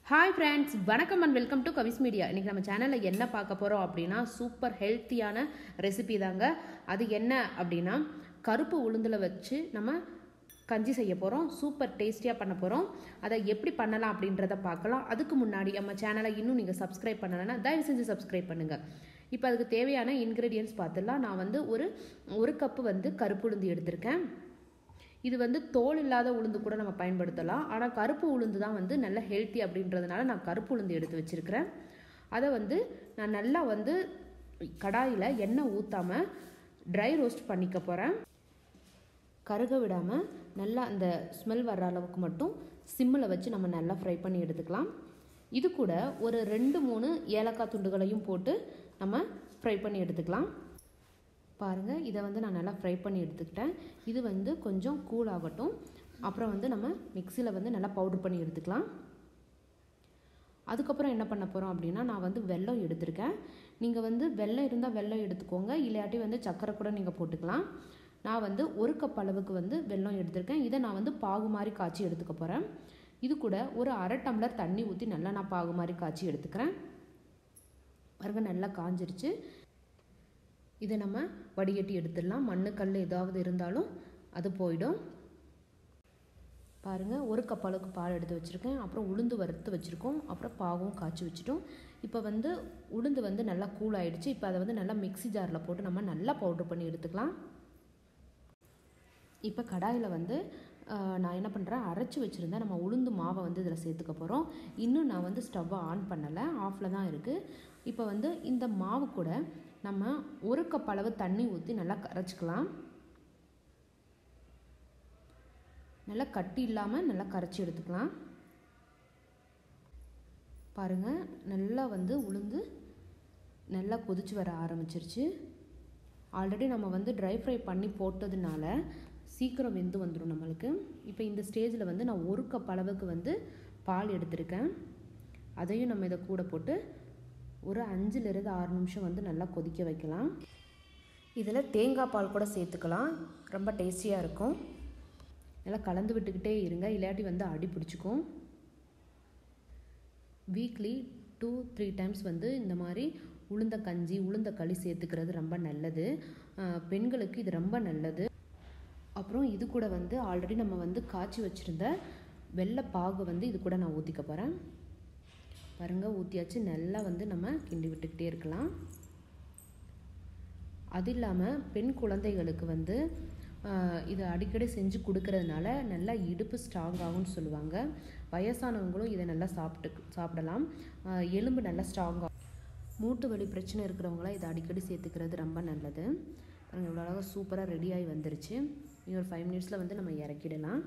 hi friends வணக்கம் and welcome to Kavi's media இன்றைக்கி நம்ம சேனலில் என்ன பார்க்க போகிறோம் அப்படின்னா சூப்பர் ஹெல்த்தியான ரெசிபி தாங்க அது என்ன அப்படின்னா கருப்பு உளுந்தில் வச்சு நம்ம கஞ்சி செய்ய போகிறோம் சூப்பர் டேஸ்டியாக பண்ண போகிறோம் அதை எப்படி பண்ணலாம் அப்படின்றத பார்க்கலாம் அதுக்கு முன்னாடி நம்ம சேனலை இன்னும் நீங்கள் சப்ஸ்கிரைப் பண்ணலைன்னா தயவு செஞ்சு சப்ஸ்கிரைப் பண்ணுங்கள் இப்போ அதுக்கு தேவையான இன்க்ரீடியன்ஸ் பார்த்துடலாம் நான் வந்து ஒரு ஒரு கப்பு வந்து கருப்பு உளுந்து எடுத்திருக்கேன் இது வந்து தோல் இல்லாத உளுந்து கூட நம்ம பயன்படுத்தலாம் ஆனால் கருப்பு உளுந்து தான் வந்து நல்ல ஹெல்த்தி அப்படின்றதுனால நான் கருப்பு உளுந்து எடுத்து வச்சுருக்கிறேன் அதை வந்து நான் நல்லா வந்து கடாயில் எண்ணெய் ஊற்றாமல் ட்ரை ரோஸ்ட் பண்ணிக்க போகிறேன் கருக விடாமல் நல்லா அந்த ஸ்மெல் வர்ற அளவுக்கு மட்டும் சிம்மில் வச்சு நம்ம நல்லா ஃப்ரை பண்ணி எடுத்துக்கலாம் இது கூட ஒரு ரெண்டு மூணு ஏலக்காய் துண்டுகளையும் போட்டு நம்ம ஃப்ரை பண்ணி எடுத்துக்கலாம் பாருங்கள் இதை வந்து நான் நல்லா ஃப்ரை பண்ணி எடுத்துக்கிட்டேன் இது வந்து கொஞ்சம் கூல் ஆகட்டும் அப்புறம் வந்து நம்ம மிக்சியில் வந்து நல்லா பவுட்ரு பண்ணி எடுத்துக்கலாம் அதுக்கப்புறம் என்ன பண்ண போகிறோம் அப்படின்னா நான் வந்து வெல்லம் எடுத்திருக்கேன் நீங்கள் வந்து வெல்லம் இருந்தால் வெல்லம் எடுத்துக்கோங்க இல்லாட்டி வந்து சக்கரை கூட நீங்கள் போட்டுக்கலாம் நான் வந்து ஒரு கப் அளவுக்கு வந்து வெல்லம் எடுத்திருக்கேன் இதை நான் வந்து பாகு மாதிரி காய்ச்சி எடுத்துக்க போகிறேன் இது கூட ஒரு அரை டம்ளர் தண்ணி ஊற்றி நல்லா நான் பாகு மாதிரி காய்ச்சி எடுத்துக்கிறேன் பாருங்க நல்லா காஞ்சிருச்சு இதை நம்ம வடிகட்டி எடுத்துடலாம் மண்ணு கல் ஏதாவது இருந்தாலும் அது போயிடும் பாருங்கள் ஒரு கப் அளவுக்கு பால் எடுத்து வச்சுருக்கேன் அப்புறம் உளுந்து வறுத்து வச்சுருக்கோம் அப்புறம் பாகும் காய்ச்சி வச்சுட்டோம் இப்போ வந்து உளுந்து வந்து நல்லா கூல் ஆகிடுச்சு இப்போ அதை வந்து நல்லா மிக்சி ஜாரில் போட்டு நம்ம நல்லா பவுட்ரு பண்ணி எடுத்துக்கலாம் இப்போ கடாயில் வந்து நான் என்ன பண்ணுறேன் அரைச்சி வச்சுருந்தேன் நம்ம உளுந்து மாவை வந்து இதில் சேர்த்துக்க போகிறோம் இன்னும் நான் வந்து ஸ்டவ்வை ஆன் பண்ணலை ஆஃபில் தான் இருக்குது இப்போ வந்து இந்த மாவு கூட நம்ம ஒரு கப் அளவு தண்ணி ஊற்றி நல்லா கரைச்சிக்கலாம் நல்லா கட்டி இல்லாமல் நல்லா கரைச்சி எடுத்துக்கலாம் பாருங்கள் நல்லா வந்து உளுந்து நல்லா கொதிச்சு வர ஆரம்பிச்சிருச்சு ஆல்ரெடி நம்ம வந்து ட்ரை ஃப்ரை பண்ணி போட்டதுனால சீக்கிரம் வெந்து வந்துடும் நம்மளுக்கு இப்போ இந்த ஸ்டேஜில் வந்து நான் ஒரு கப் அளவுக்கு வந்து பால் எடுத்திருக்கேன் அதையும் நம்ம இதை கூட போட்டு ஒரு அஞ்சுலேருந்து ஆறு நிமிஷம் வந்து நல்லா கொதிக்க வைக்கலாம் இதில் தேங்காய் பால் கூட சேர்த்துக்கலாம் ரொம்ப டேஸ்டியாக இருக்கும் நல்லா கலந்து விட்டுக்கிட்டே இருங்க இல்லாட்டி வந்து அடி பிடிச்சிக்கும் வீக்லி டூ த்ரீ டைம்ஸ் வந்து இந்த மாதிரி உளுந்த கஞ்சி உளுந்த களி சேர்த்துக்கிறது ரொம்ப நல்லது பெண்களுக்கு இது ரொம்ப நல்லது அப்புறம் இது கூட வந்து ஆல்ரெடி நம்ம வந்து காய்ச்சி வச்சுருந்த வெள்ளை பாகு வந்து இது கூட நான் ஊற்றிக்க போகிறேன் பாருங்கள் ஊற்றியாச்சு நல்லா வந்து நம்ம கிண்டி விட்டுக்கிட்டே இருக்கலாம் அது இல்லாமல் பெண் குழந்தைகளுக்கு வந்து இது அடிக்கடி செஞ்சு கொடுக்கறதுனால நல்லா இடுப்பு ஸ்ட்ராங் ஆகும்னு சொல்லுவாங்க வயசானவங்களும் இதை நல்லா சாப்பிட்டு சாப்பிடலாம் எலும்பு நல்லா ஸ்ட்ராங் ஆகும் மூட்டு வலி பிரச்சனை இருக்கிறவங்களாம் இதை அடிக்கடி சேர்த்துக்கிறது ரொம்ப நல்லது பாருங்கள் இவ்வளோ அழகாக சூப்பராக ரெடியாகி வந்துருச்சு இன்னும் ஒரு ஃபைவ் மினிட்ஸில் வந்து நம்ம இறக்கிடலாம்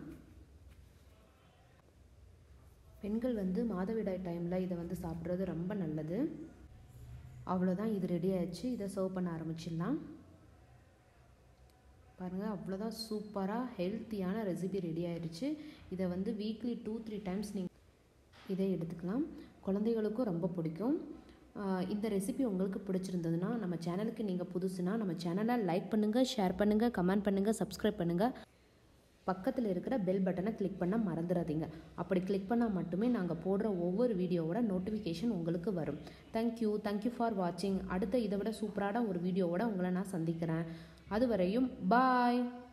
பெண்கள் வந்து மாதவிடாய் டைமில் இதை வந்து சாப்பிட்றது ரொம்ப நல்லது அவ்வளோதான் இது ரெடி ஆயிடுச்சு இதை சர்வ் பண்ண ஆரம்பிச்சிடலாம் பாருங்கள் அவ்வளோதான் சூப்பராக ஹெல்த்தியான ரெசிபி ரெடி ஆயிடுச்சு இதை வந்து வீக்லி டூ த்ரீ டைம்ஸ் நீங்கள் இதை எடுத்துக்கலாம் குழந்தைகளுக்கும் ரொம்ப பிடிக்கும் இந்த ரெசிபி உங்களுக்கு பிடிச்சிருந்ததுன்னா நம்ம சேனலுக்கு நீங்கள் புதுசுனா நம்ம சேனலை லைக் பண்ணுங்கள் ஷேர் பண்ணுங்கள் கமெண்ட் பண்ணுங்கள் சப்ஸ்கிரைப் பண்ணுங்கள் பக்கத்தில் இருக்கிற பெல் பட்டனை கிளிக் பண்ண மறந்துடாதீங்க அப்படி கிளிக் பண்ணால் மட்டுமே நாங்கள் போடுற ஒவ்வொரு வீடியோவோட நோட்டிஃபிகேஷன் உங்களுக்கு வரும் தேங்க்யூ தேங்க்யூ ஃபார் வாட்சிங் அடுத்த இதை விட சூப்பரான ஒரு வீடியோவோட உங்களை நான் சந்திக்கிறேன் அதுவரையும் பாய்